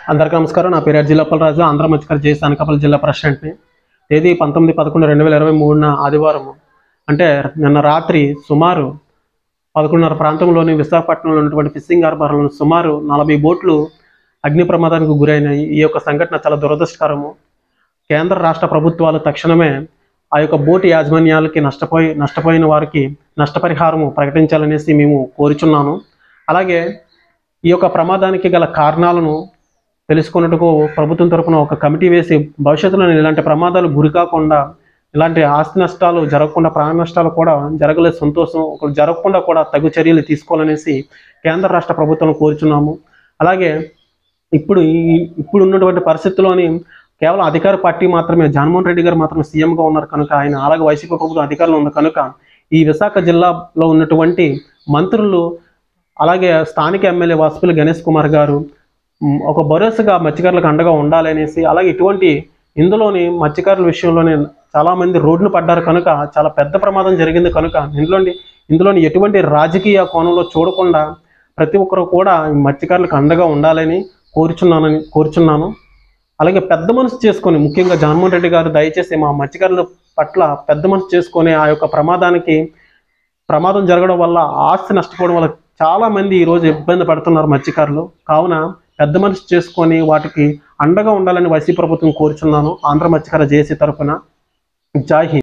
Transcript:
అందరికీ నమస్కారం నా పేరు జిల్లాపల్ రాజు ఆంధ్ర మత్స్యకార జేసీ అనకాపల్లి జిల్లా ప్రెసిడెంట్ని తేదీ పంతొమ్మిది పదకొండు రెండు వేల ఇరవై మూడున ఆదివారం అంటే నిన్న రాత్రి సుమారు పదకొండున్నర ప్రాంతంలోని విశాఖపట్నంలో ఉన్నటువంటి ఫిషింగ్ హార్బర్లో సుమారు నలభై బోట్లు అగ్ని ప్రమాదానికి గురైనాయి ఈ యొక్క సంఘటన చాలా దురదృష్టకరము కేంద్ర రాష్ట్ర ప్రభుత్వాలు తక్షణమే ఆ యొక్క బోటు యాజమాన్యాలకి నష్టపోయి నష్టపోయిన వారికి నష్టపరిహారము ప్రకటించాలనేసి మేము కోరుచున్నాను అలాగే ఈ యొక్క ప్రమాదానికి గల కారణాలను తెలుసుకున్నట్టుకు ప్రభుత్వం తరపున ఒక కమిటీ వేసి భవిష్యత్తులో ఇలాంటి ప్రమాదాలు గురి కాకుండా ఇలాంటి ఆస్తి నష్టాలు జరగకుండా ప్రాణ నష్టాలు కూడా జరగలేదు సంతోషం ఒకరు జరగకుండా కూడా తగు చర్యలు తీసుకోవాలనేసి కేంద్ర రాష్ట్ర ప్రభుత్వం కోరుచున్నాము అలాగే ఇప్పుడు ఈ ఇప్పుడు ఉన్నటువంటి పరిస్థితుల్లోని కేవలం అధికార పార్టీ మాత్రమే జగన్మోహన్ రెడ్డి గారు మాత్రమే సీఎంగా ఉన్నారు కనుక ఆయన అలాగే వైసీపీ ప్రభుత్వం అధికారంలో ఉంది కనుక ఈ విశాఖ జిల్లాలో ఉన్నటువంటి మంత్రులు అలాగే స్థానిక ఎమ్మెల్యే వాసుపల్లి గణేష్ కుమార్ గారు మ్, ఒక భరోసాగా మత్స్యకారులకు అండగా ఉండాలనేసి అలాగే ఇటువంటి ఇందులోని మత్స్యకారుల విషయంలోనే చాలా మంది రోడ్డును పడ్డారు కనుక చాలా పెద్ద ప్రమాదం జరిగింది కనుక ఇందులోని ఇందులోని ఎటువంటి రాజకీయ కోణంలో చూడకుండా ప్రతి ఒక్కరు కూడా ఈ మత్స్యకారులకు అండగా ఉండాలని కోరుచున్నానని కోరుచున్నాను అలాగే పెద్ద మనసు చేసుకొని ముఖ్యంగా జగన్మోహన్ రెడ్డి గారు దయచేసి మా మత్స్యకారుల పట్ల పెద్ద మనసు చేసుకొని ఆ యొక్క ప్రమాదానికి ప్రమాదం జరగడం వల్ల ఆస్తి నష్టపోవడం వల్ల చాలా మంది ఈ రోజు ఇబ్బంది పడుతున్నారు మత్స్యకారులు కావున పెద్ద మనసు చేసుకొని వాటికి అండగా ఉండాలని వైసీపీ ప్రభుత్వం కోరుచున్నాను ఆంధ్ర మత్స్యకార జేసీ తరఫున జై హింద్